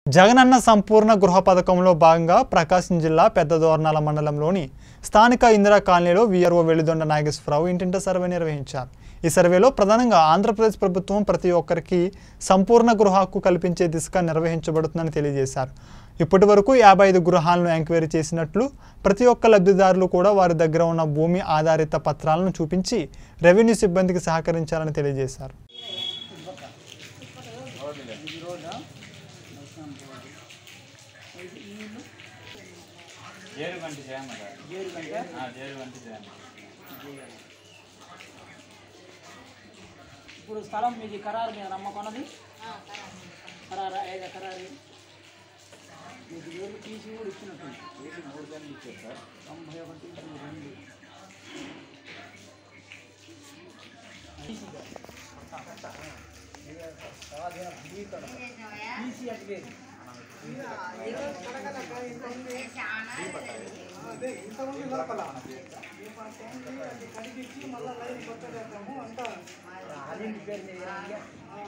జగనన్న సంపూర్ణ గృహ పథకంలో భాగంగా ప్రకాశం జిల్లా పెద్ద దోర్నాల మండలంలోని స్థానిక ఇందిరా కాలనీలో వీఆర్ఓ వెలిదొండ నాగేశ్వరరావు ఇంటింట సర్వే నిర్వహించారు ఈ సర్వేలో ప్రధానంగా ఆంధ్రప్రదేశ్ ప్రభుత్వం ప్రతి ఒక్కరికి సంపూర్ణ గృహ హక్కు కల్పించే దిశగా నిర్వహించబడుతుందని తెలియజేశారు ఇప్పటి వరకు యాభై ఐదు గృహాలను ఎంక్వైరీ చేసినట్లు ప్రతి ఒక్క లబ్ధిదారులు కూడా వారి దగ్గర ఉన్న భూమి ఆధారిత పత్రాలను చూపించి రెవెన్యూ సిబ్బందికి సహకరించాలని తెలియజేశారు జేరు గంట చేయమ్మ జేరు గంట జేరు గంట చేయమ్మ ఇప్పుడు స్థలం మీది ఖరారు మీద నమ్మకొన్నది ఖరారా ఏదో ఖరారు మీకు వేలు తీసి కూడా ఇచ్చినట్టుంది మూడు గంటలు ఇచ్చారు సార్ తొంభై ఒకటి రెండు తీసి అటు లేదు అదేంటి పేరు మీద ఏమయ్యా?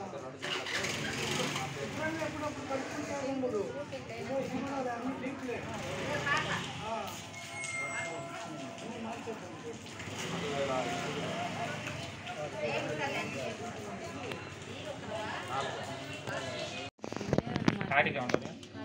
కాటిగా ఉంటుంది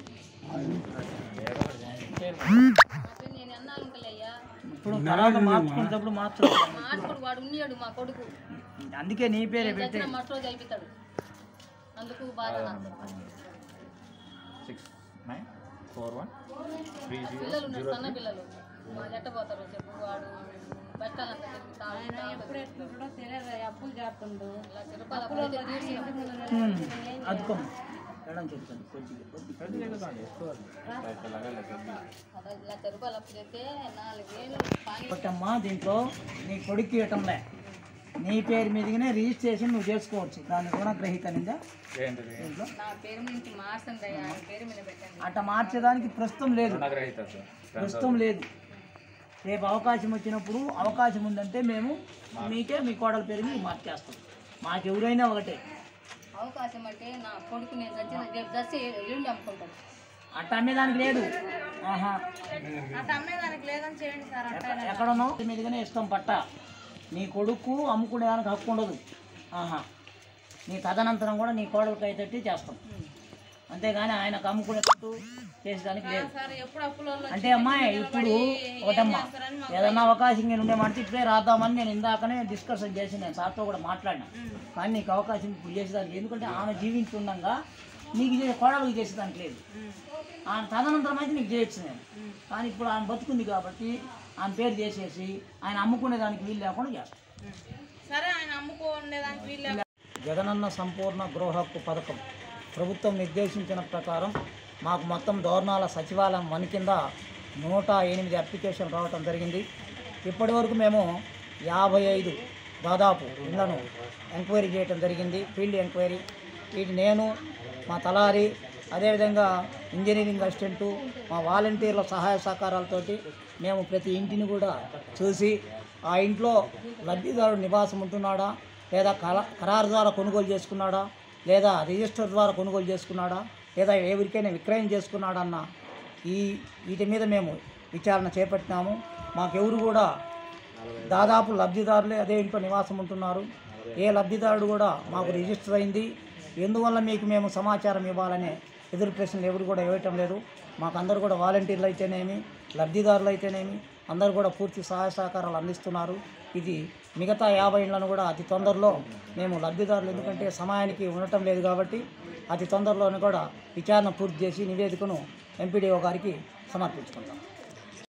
నేను అన్నానుకలయ్యా ఇప్పుడు తర్వాత మార్చుకునేటప్పుడు మార్చుకోవాలి మాట్లాడు వాడు ఉన్నాడు మా కొడుకు అందుకే నీ పేరే నేను పెట్టే చచ్చిన మస్తు రోజు అయిపోతాడు అందుకు బాధ నాకు six nine four one three zero పిల్లలు ఉన్నారు సన్న పిల్లలు వాళ్ళు ఎట్ట పోతారు చెప్పు వాడు బెట్టాలంత ఎప్పుడు తెలియదు అప్పులు చేస్తుండు లక్ష రూపాయలు అప్పులు అయితే తీర్చినాం. అదుకోం ఎడం చెప్తాను కొద్దిగా కొద్దిగా అదే లక్ష రూపాయలు అప్పు చేస్తే నాలుగు వేలు పానీ ఒకటమ్మా దీంట్లో నీ కొడుకు ఇవ్వటంలే నీ పేరు మీదగానే రిజిస్ట్రేషన్ నువ్వు చేసుకోవచ్చు దాని రుణగ్రహీత నిందా ఏంటిది దీంట్లో నా పేరు నుంచి మార్చండి అయ్యా ఆయన పేరు మీద పెట్టండి అట్ట మార్చడానికి ప్రస్తుతం లేదు రుణగ్రహీత సార్ ప్రస్తుతం లేదు రేపు అవకాశం వచ్చినప్పుడు అవకాశం ఉందంటే మేము మీకే మీ కోడల పేరు మీద మార్చేస్తాం మాకు ఎవరైనా ఒకటే అవకాశం అంటే నా కొడుకు నేను చచ్చిన రేపు చచ్చి ఎల్లుండి అమ్ముకుంటాడు అట్ట అమ్మేదానికి లేదు ఆహా అట్ట అమ్మేదానికి లేదని చేయండి సార్ ఎక్క- ఎక్కడనో మీదగానే ఇస్తాం పట్ట నీ కొడుకు అమ్ముకునేదానికి హక్కు ఉండదు ఆహా నీ తదనంతరం కూడా నీ కోడలకి అయితే చేస్తాం అంతేగాని ఆయనకు అమ్ముకునేటట్టు చేసేదానికి లేదు సార్ ఎప్పుడు అప్పులో అంటే అమ్మాయి ఇప్పుడు ఒకటమ్మా ఏదన్నా అవకాశం నేను ఉండే మాట ఇప్పుడే రాద్దామని నేను ఇందాకనే డిస్కషన్ చేసి నేను సార్తో కూడా మాట్లాడినా కానీ నీకు అవకాశం ఇప్పుడు చేసేదానికి ఎందుకంటే ఆమె జీవించుండగా నీకు చేసే కోడలకు చేసేదానికి లేదు ఆమె తదనంతరం అయితే నీకు చేయొచ్చు నేను కానీ ఇప్పుడు ఆమె బతుకుంది కాబట్టి ఆమె పేరు చేసేసి ఆయన అమ్ముకునే దానికి వీలు లేకుండా చేస్తాం సరే ఆయన అమ్ముకోండేదానికి వీళ్ళు జగనన్న సంపూర్ణ గృహ హక్కు పథకం ప్రభుత్వం నిర్దేశించిన ప్రకారం మాకు మొత్తం దోర్నాల సచివాలయం మన కింద నూట ఎనిమిది అప్లికేషన్ రావటం జరిగింది ఇప్పటి వరకు మేము యాభై ఐదు దాదాపు ఇళ్లను ఎంక్వైరీ చేయటం జరిగింది ఫీల్డ్ ఎంక్వైరీ వీటి నేను మా తలారి అదేవిధంగా ఇంజనీరింగ్ అసిస్టెంటు మా వాలంటీర్ల సహాయ సహకారాలతోటి మేము ప్రతి ఇంటిని కూడా చూసి ఆ ఇంట్లో లబ్ధిదారుడు నివాసం ఉంటున్నాడా లేదా కల ఖరారు ద్వారా కొనుగోలు చేసుకున్నాడా లేదా రిజిస్టర్ ద్వారా కొనుగోలు చేసుకున్నాడా లేదా ఎవరికైనా విక్రయం చేసుకున్నాడా అన్న ఈ వీటి మీద మేము విచారణ చేపట్టినాము మాకెవరు కూడా దాదాపు లబ్ధిదారులే అదే ఇంట్లో నివాసం ఉంటున్నారు ఏ లబ్ధిదారుడు కూడా మాకు రిజిస్టర్ అయింది ఎందువల్ల మీకు మేము సమాచారం ఇవ్వాలనే ఎదురు ప్రశ్నలు ఎవరు కూడా ఇవ్వటం లేదు మాకు అందరు కూడా వాలంటీర్లు అయితేనేమి లబ్ధిదారులు అయితేనేమి అందరూ కూడా పూర్తి సహాయ సహకారాలు అందిస్తున్నారు ఇది మిగతా యాభై ఇళ్లను కూడా అతి తొందరలో మేము లబ్ధిదారులు ఎందుకంటే సమయానికి ఉండటం లేదు కాబట్టి అతి తొందరలోనే కూడా విచారణ పూర్తి చేసి నివేదికను ఎంపీడీఓ గారికి సమర్పించుకుంటాం